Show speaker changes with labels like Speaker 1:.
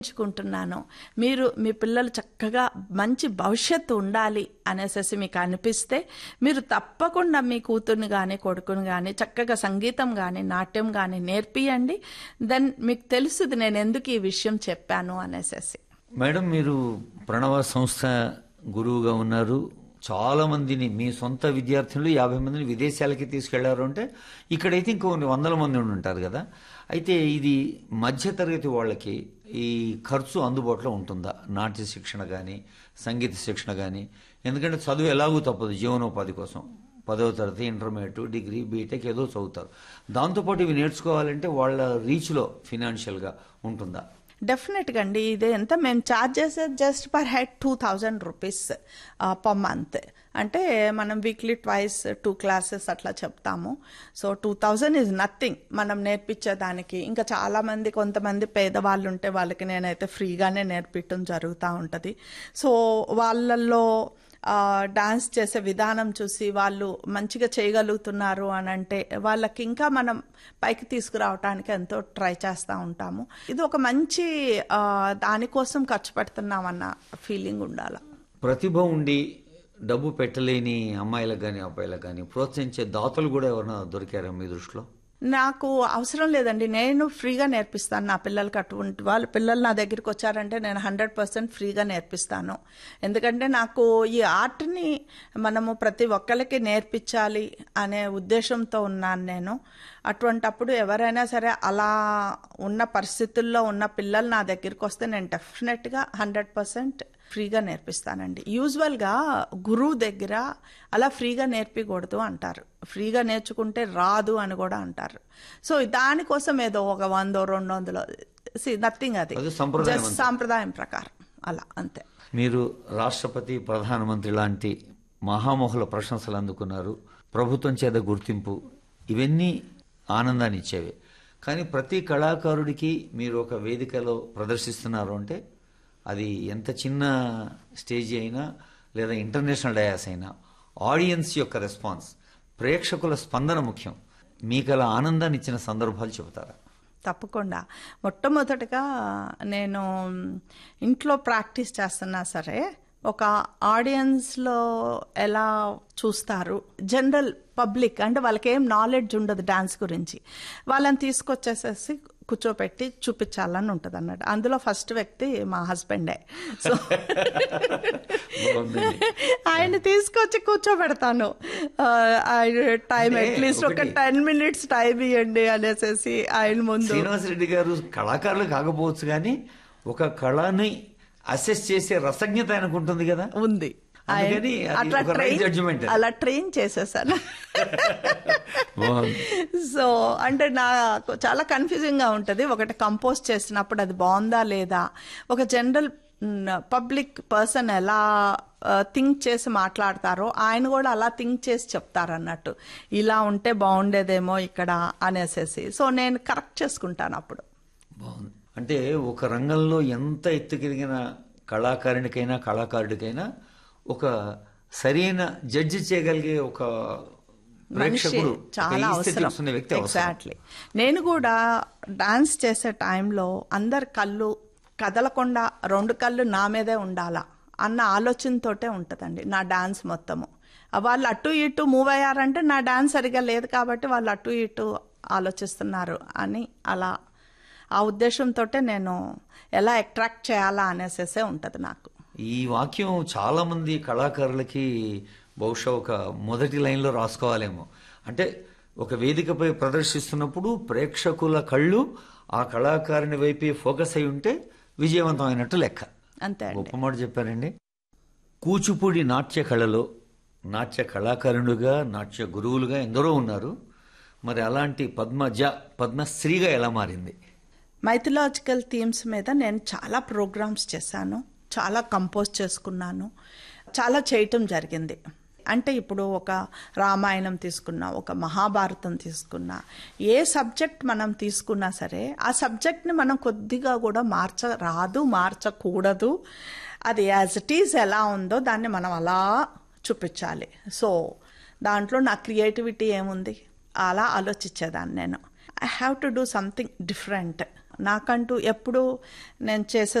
Speaker 1: ఎంచుకుంటున్నాను మీరు మీ పిల్లలు చక్కగా మంచి భవిష్యత్తు ఉండాలి అనేసి మీకు అనిపిస్తే మీరు తప్పకుండా మీ కూతుర్ని కానీ కొడుకుని కానీ చక్కగా సంగీతం కానీ నాట్యం కానీ నేర్పియండి దెన్ మీకు తెలుసుది నేను ఎందుకు ఈ విషయం చెప్పాను అనేసి
Speaker 2: మేడం మీరు ప్రణవ సంస్థ గురువుగా ఉన్నారు చాలా మందిని మీ సొంత విద్యార్థులు యాభై మందిని విదేశాలకి తీసుకెళ్లారు అంటే ఇక్కడైతే ఇంకొన్ని వందల మంది ఉండి ఉంటారు కదా అయితే ఇది మధ్యతరగతి వాళ్ళకి ఈ ఖర్చు అందుబాటులో ఉంటుందా నాట్య శిక్షణ కానీ సంగీత శిక్షణ కానీ ఎందుకంటే చదువు ఎలాగూ తప్పదు జీవనోపాధి కోసం పదవ తరగతి ఇంటర్మీడియట్ డిగ్రీ బీటెక్ ఏదో చదువుతారు దాంతోపాటు ఇవి నేర్చుకోవాలంటే వాళ్ళ రీచ్లో ఫినాన్షియల్గా ఉంటుందా
Speaker 1: డెఫినెట్గా అండి ఇది ఎంత మేము ఛార్జ్ చేసేది just per head two thousand rupees per month అంటే మనం వీక్లీ ట్వైస్ టూ క్లాసెస్ అట్లా చెప్తాము so two thousand is nothing మనం నేర్పించేదానికి ఇంకా చాలామంది కొంతమంది పేదవాళ్ళు ఉంటే వాళ్ళకి నేనైతే ఫ్రీగానే నేర్పించడం జరుగుతూ ఉంటుంది సో వాళ్ళల్లో డాన్స్ చేసే విధానం చూసి వాళ్ళు మంచిగా చేయగలుగుతున్నారు అని అంటే వాళ్ళకి ఇంకా మనం పైకి తీసుకురావడానికి ఎంతో ట్రై చేస్తూ ఉంటాము ఇది ఒక మంచి దానికోసం ఖర్చు పెడుతున్నామన్న ఫీలింగ్ ఉండాలి
Speaker 2: ప్రతిభ ఉండి డబ్బు పెట్టలేని అమ్మాయిలకు కానీ అబ్బాయిలకు కానీ ప్రోత్సహించే దాతలు కూడా ఎవరైనా దొరికారా మీ దృష్టిలో
Speaker 1: నాకు అవసరం లేదండి నేను ఫ్రీగా నేర్పిస్తాను నా పిల్లలకి అటువంటి వాళ్ళు పిల్లలు నా దగ్గరికి వచ్చారంటే నేను హండ్రెడ్ పర్సెంట్ ఫ్రీగా నేర్పిస్తాను ఎందుకంటే నాకు ఈ ఆర్ట్ని మనము ప్రతి ఒక్కరికి నేర్పించాలి అనే ఉద్దేశంతో ఉన్నాను నేను అటువంటప్పుడు ఎవరైనా సరే అలా ఉన్న పరిస్థితుల్లో ఉన్న పిల్లలు నా దగ్గరికి వస్తే నేను డెఫినెట్గా హండ్రెడ్ పర్సెంట్ ఫ్రీగా నేర్పిస్తానండి యూజువల్గా గురువు దగ్గర అలా ఫ్రీగా నేర్పించకూడదు అంటారు ఫ్రీగా నేర్చుకుంటే రాదు అని కూడా అంటారు సో దానికోసం ఏదో ఒక వందో రెండు వందలు నథింగ్ అది
Speaker 2: అది సంప్రదాయం
Speaker 1: Just
Speaker 2: అంతే.
Speaker 1: సాంప్రదాయం ప్రకారం అలా అంతే
Speaker 2: మీరు రాష్ట్రపతి ప్రధానమంత్రి లాంటి మహామోహుల ప్రశంసలు అందుకున్నారు ప్రభుత్వం చేత గుర్తింపు ఇవన్నీ ఆనందాన్ని ఇచ్చేవి కానీ ప్రతి కళాకారుడికి మీరు ఒక వేదికలో ప్రదర్శిస్తున్నారు అంటే అది ఎంత చిన్న స్టేజ్ అయినా లేదా ఇంటర్నేషనల్ డయాస్ అయినా ఆడియన్స్ యొక్క రెస్పాన్స్ ప్రేక్షకుల స్పందన ముఖ్యం మీకు అలా ఆనందాన్ని ఇచ్చిన సందర్భాలు చెబుతారా
Speaker 1: తప్పకుండా మొట్టమొదటిగా నేను ఇంట్లో ప్రాక్టీస్ చేస్తున్నా సరే ఒక ఆడియన్స్లో ఎలా చూస్తారు జనరల్ పబ్లిక్ అంటే వాళ్ళకి ఏం నాలెడ్జ్ ఉండదు డాన్స్ గురించి వాళ్ళని తీసుకొచ్చేసేసి కూర్చోపెట్టి చూపించాలని ఉంటుంది అన్నట్టు అందులో ఫస్ట్ వ్యక్తి మా హస్బెండే సో
Speaker 2: బాగుందండి.
Speaker 1: ఆయన తీసుకొచ్చి కూర్చోబెడతాను ఆ, ఆయన టైం
Speaker 2: అంటే
Speaker 1: అట్లీస్ట్ ఒక
Speaker 2: ఒకటి-
Speaker 1: టెన్ మినిట్స్ టైం ఇవ్వండి అనేసి ఆయన ముందు
Speaker 2: శ్రీనివాసరెడ్డి గారు కళాకారులు కాకపోవచ్చు కానీ ఒక కళని అసెస్ చేసే రసజ్ఞత ఆయనకు ఉంటుంది కదా
Speaker 1: ఉంది ఆయన-
Speaker 2: అందుకని అది
Speaker 1: అట్లా
Speaker 2: ఒక right
Speaker 1: ట్రైన్
Speaker 2: judgment.
Speaker 1: అలా ట్రైన్ చేసేసాను
Speaker 2: బాగుంది.
Speaker 1: సో అంటే నాకు చాలా కన్ఫ్యూజింగ్ గా ఉంటది ఒకటి కంపోజ్ చేసినప్పుడు అది బాగుందా లేదా ఒక జనరల్ పబ్లిక్ పర్సన్ ఎలా థింక్ చేసి మాట్లాడతారో ఆయన కూడా అలా థింక్ చేసి చెప్తారు అన్నట్టు ఇలా ఉంటే బాగుండేదేమో ఇక్కడ అనేసేసి సో నేను కరెక్ట్ చేసుకుంటాను అప్పుడు
Speaker 2: బాగుంది అంటే ఒక రంగంలో ఎంత ఎత్తుకెదిగిన కళాకారునికైనా కళాకారుడికైనా ఒక సరైన జడ్జి చేయగలిగే ఒక
Speaker 1: మనిషి
Speaker 2: ప్రేక్షకుడు
Speaker 1: చాలా
Speaker 2: ఒక ఈస్థెటిక్స్
Speaker 1: అవసరం
Speaker 2: ఉన్న వ్యక్తి అవసరం
Speaker 1: ఎగ్జాక్ట్లీ నేను కూడా డాన్స్ చేసే టైంలో అందరి కళ్ళు కదలకుండా రెండు కళ్ళు నా మీదే ఉండాలా అన్న ఆలోచనతోటే ఉంటుందండి నా డాన్స్ మొత్తము ఆ వాళ్ళు అటు ఇటు మూవ్ అయ్యారంటే నా డాన్స్ సరిగా లేదు కాబట్టి వాళ్ళు అటు ఇటు ఆలోచిస్తున్నారు అని అలా ఆ ఉద్దేశంతో నేను ఎలా అట్రాక్ట్ చేయాలా అనేసేసే ఉంటుంది నాకు
Speaker 2: ఈ వాక్యం చాలా మంది కళాకారులకి బహుశా ఒక మొదటి లైన్లో రాసుకోవాలేమో అంటే ఒక వేదికపై ప్రదర్శిస్తున్నప్పుడు ప్రేక్షకుల కళ్ళు ఆ కళాకారుని వైపే ఫోకస్ అయి ఉంటే విజయవంతమైనట్టు లెక్క
Speaker 1: అంతే అండి
Speaker 2: గొప్ప మాట చెప్పారండి కూచిపూడి నాట్య కళలో నాట్య కళాకారులుగా నాట్య గురువులుగా ఎందరో ఉన్నారు మరి అలాంటి పద్మజ పద్మశ్రీగా ఎలా మారింది
Speaker 1: మైథలాజికల్ థీమ్స్ మీద నేను చాలా ప్రోగ్రామ్స్ చేశాను చాలా కంపోజ్ చేసుకున్నాను చాలా చేయటం జరిగింది అంటే ఇప్పుడు ఒక రామాయణం తీసుకున్నా ఒక మహాభారతం తీసుకున్నా ఏ సబ్జెక్ట్ మనం తీసుకున్నా సరే ఆ సబ్జెక్ట్ని మనం కొద్దిగా కూడా మార్చ రాదు మార్చకూడదు అది యాజ్ ఇట్ ఈజ్ ఎలా ఉందో దాన్ని మనం అలా చూపించాలి సో దాంట్లో నా క్రియేటివిటీ ఏముంది అలా ఆలోచించేదాన్ని నేను I have to do something different నాకంటూ ఎప్పుడు నేను చేసే